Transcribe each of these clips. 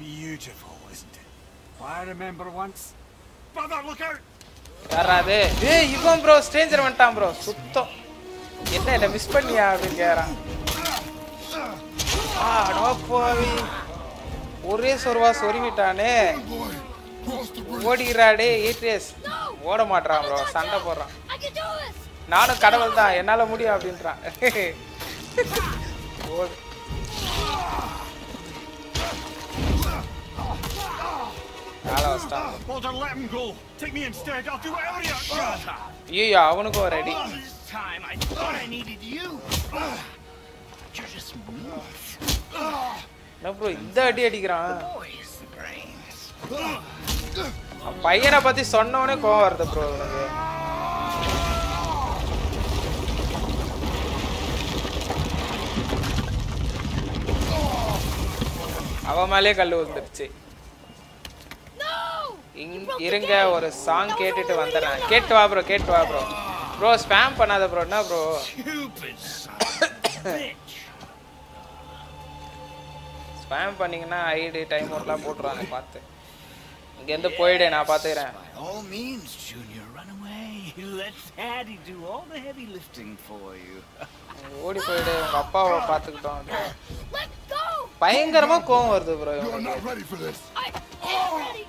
beautiful, isn't it? I remember once. Brother, look out! யாராது ஏய் இவன் ப்ரோ ஸ்ட்ரேஞ்சர் வந்துட்டான் ப்ரோ சுத்தம் என்ன என்ன மிஸ் பண்ணியா அப்படின்னு கேக்குறான் ஆ அடோ போவி ஒரே சொருவா சொருவிட்டானே ஓடிக்கிறாடே ஏட்ரேஸ் ஓட மாட்றான் ப்ரோ சண்டை போடுறான் I can do this! நானும் கடவுள் தான் என்னால முடியும் அப்படின்றான் ஓடு வேலை வச்சிட்டான் Walter, let him go. Take me instead. I'll do whatever you want. ஐயோ அவனுக்கும் ready All this time, I thought I needed you. You're just meat. என்ன ப்ரோ இந்த அடி அடிக்கிறான் Boys, the brains. அவன் பையனை பத்தி சொன்னவனே கோவம் வருது ப்ரோ உனக்கு அவன் மேலே கல் விழுந்துருச்சு No! இங் இருங்க ஒரு சாங் கேட்டுட்டு வந்துடுறேன் கேட்டு வா ப்ரோ கேட்டு வா ப்ரோ ப்ரோ ஸ்பேம் பண்ணாத ப்ரோ என்ன bro Stupid son of a bitch. Spam பண்ணீங்கன்னா ஐடி டைம் ஒர்க்லாம் போட்டுருவாங்க பார்த்து இங்கேருந்து போயிடு நான் பார்த்துக்கிறேன் By all means, Junior, run away. Let Daddy do all the heavy lifting for you. ஓடி போயிடு உங்க அப்பாவை பார்த்துக்கிட்டோம் Let go! பயங்கரமா கோவம் வருது bro You are not ready for this. I am ready!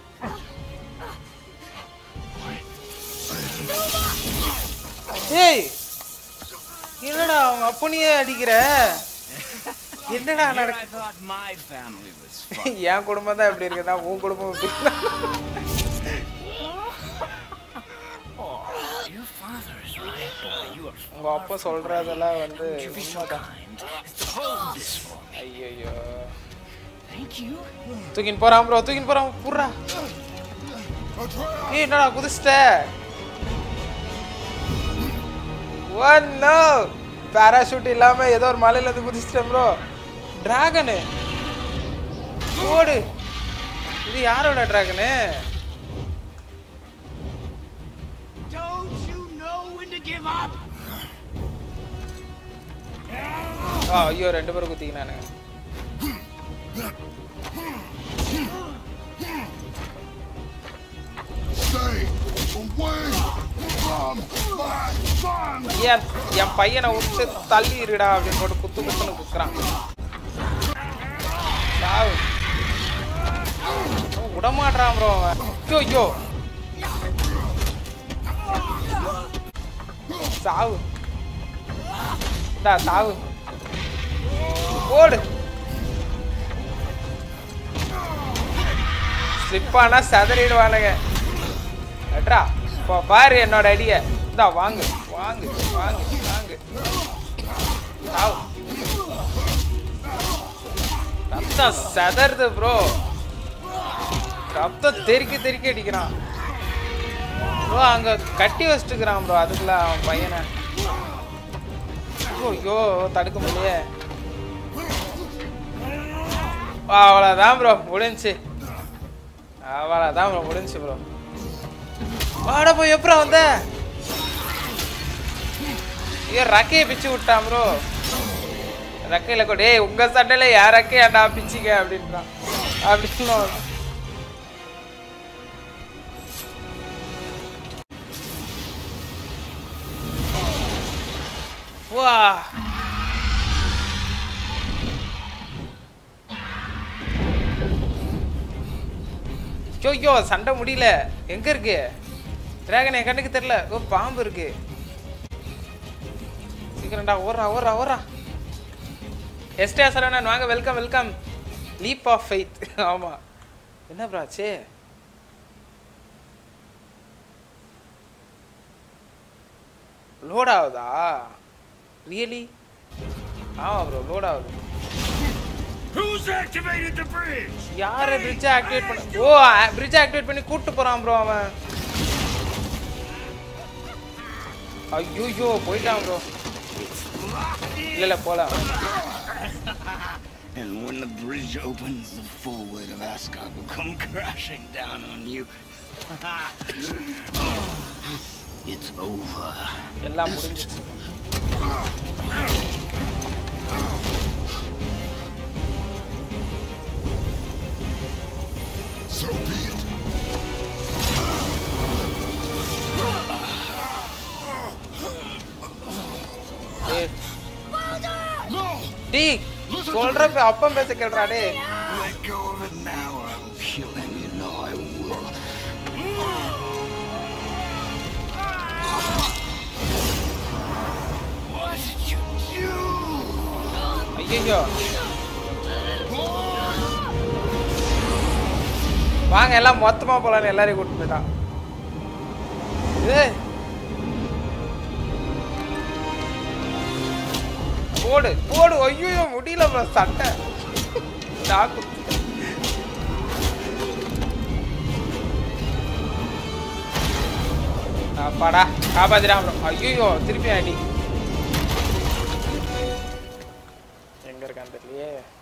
ஏய் என்னடா அவங்க அப்பனையே அடிக்கிற என்னடா Here I நடக்கு thought my family was fun. என் குடும்பம் தான் இப்படி இருக்குதா உன் குடும்பம் இப்படி இருக்குதா? Your father is right, boy. You are உங்க அப்பா சொல்றதெல்லாம் வந்து to be so உண்மைதான் kind as to hold this for me. ஐயோ Thank you. தூக்கின்னு போறான் ப்ரோ தூக்கின்னு போறான் புர்றா ஏய் என்னடா குதிச்சிட்ட ஒன்னோ பேராஷூட் இல்லாம ஏதோ ஒரு மலையில இருந்து குதிச்சிட்டேன் ப்ரோ டிராகனு ஓடு இது யாரோட dragon Don't you know when to give up? ஆ ஐயோ ரெண்டு பேரும் குத்திக்கினானு Stay away from my son. ஏன் என் பையனை விட்டு தள்ளி இருடா அப்படின்னு போட்டு குத்து குத்துன்னு குத்துறான் சாவு அவன் விடமாட்றான் ப்ரோ அவன் ஐயோ ஐயோ சாவு டா சாவு ஓடு ஸ்லிப்பானா சதறிடுவானுங்க அட்ரா இப்போ பாரு என்னோட அடிய இந்தா வாங்கு வாங்கு வாங்கு வாங்கு சாவு ரத்தம் செதறுது ப்ரோ ரத்தம் தெறிக்க தெறிக்க அடிக்கிறான் ப்ரோ அங்க கட்டி வச்சுட்டுக்கிறான் ப்ரோ அதுக்குள்ள அவன் பையனை ஐயோ, ஐயோ தடுக்க முடியலையே அவ்வளோதான் ப்ரோ முடிஞ்சுச்சு அவ்வளோதான் ப்ரோ முடிஞ்சுச்சு ப்ரோ வாடா போய் எப்பறம் வந்த ஐயோ ரக்கையை பிச்சு விட்டான் ப்ரோ ரக்கையில கூட ஏய் உங்க சண்டையில யார் ரக்கையாண்டா பிச்சிக்க அப்படின்றான் அப்படின்னு வா ஐயோ சண்டை முடியல எங்க இருக்கு டிராகன் என் கண்ணுக்கு தெரியல ஓ பாம்பு இருக்கு சீக்கிரம்டா ஓடுறா ஓடுறா ஓடுறா எஸ்டே சரவணன் வாங்க welcome welcome leap of faith ஆமா என்ன ப்ராச்சு லோட் ஆகுதா ரியலி ஆமா ப்ரோ லோட் ஆகுது Who's activated the bridge? யாரை பிரிட்ஜை ஆக்டிவேட் பண்ண ஓ பிரிட்ஜை ஆக்டிவேட் பண்ணி கூட்டு போறான் ப்ரோ அவன் ஐயோ போயிட்டான் ப்ரோ இல்ல இல்ல போலாம் And when the bridge opens, the full weight of Asgard will come crashing down on you. it's over. எல்லாம் முடிஞ்சிச்சு டேய் சொல்றப்ப அப்பம் பேச கேள்றா டே Let go of it now or I will kill him. You know I will. What did you do? ஐயோ வாங்க எல்லாம் மொத்தமா போலான்னு எல்லாரையும் கூட்டு போயிட்டான் ஏய். போடு போடு ஐயோ முடியல bro, சட்டை சாக்கு அப்பாடா காப்பாத்திடா bro. ஐயோ திருப்பி அடி எங்க இருக்கான்னு தெரியலையே